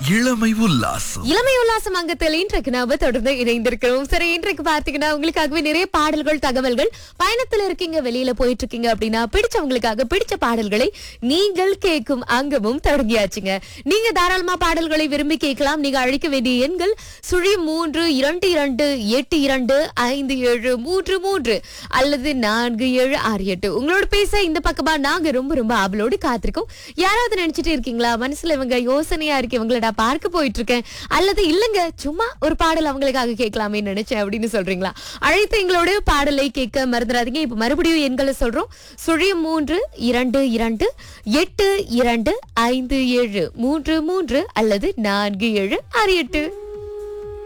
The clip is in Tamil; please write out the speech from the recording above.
இளமை உல்லாசம் இளமை உல்லாசம் அங்கத்தில் இன்றைக்கு நாம தொடர்ந்து இணைந்திருக்கிறோம் சரி இன்றைக்கு பார்த்தீங்கன்னா உங்களுக்காகவே நிறைய பாடல்கள் தகவல்கள் பயணத்துல இருக்கீங்க வெளியில போயிட்டு இருக்கீங்க அப்படின்னா பிடிச்சவங்களுக்காக பிடிச்ச பாடல்களை நீங்கள் கேட்கும் அங்கமும் தொடங்கியாச்சுங்க நீங்க தாராளமா பாடல்களை விரும்பி கேட்கலாம் நீங்க அழைக்க வேண்டிய எண்கள் சுழி மூன்று இரண்டு இரண்டு எட்டு இரண்டு ஐந்து ஏழு மூன்று மூன்று அல்லது நான்கு ஏழு ஆறு எட்டு உங்களோட பேச இந்த பக்கமா நாங்க ரொம்ப ரொம்ப ஆவலோடு காத்திருக்கோம் யாராவது நினைச்சிட்டு இருக்கீங்களா மனசுல இவங்க யோசனையா இருக்கு இவங்கள நான் பார்க்க போயிட்டு இருக்கேன் அல்லது இல்லங்க சும்மா ஒரு பாடல் அவங்களுக்காக கேட்கலாமே நினைச்சேன் அப்படின்னு சொல்றீங்களா அழைத்து எங்களோட பாடலை கேட்க மறந்துடாதீங்க இப்ப மறுபடியும் எண்களை சொல்றோம் சுழியம் மூன்று இரண்டு இரண்டு எட்டு இரண்டு ஐந்து ஏழு மூன்று மூன்று அல்லது நான்கு ஏழு ஆறு எட்டு